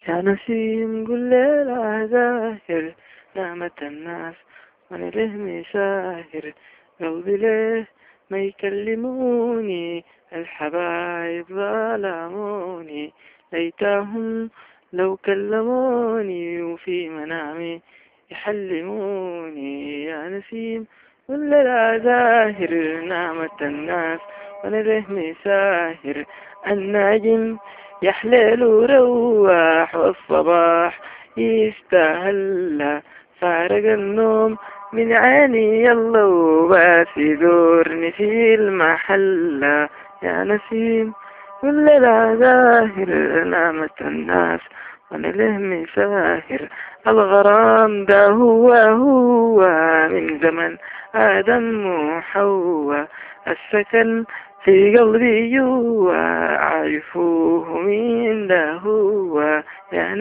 يا نسيم قل ليلة زاهر نامت الناس وانا له مساهر قلبي ليه ما يكلموني الحبايب ظلموني ليتهم لو كلموني وفي منامي يحلموني يا نسيم ولا لا زاهر نامت الناس وانا له مساهر الناجم يحلل ورواح والصباح يستهل فارق النوم من عيني يلا وباس يدورني في المحلة يا نسيم ولا لا زاهر نامت الناس وانا له مساهر الغرام ده هو هو من زمن آدم وحواء السكن في قلبي جوا عارفوه مين ده هو يعني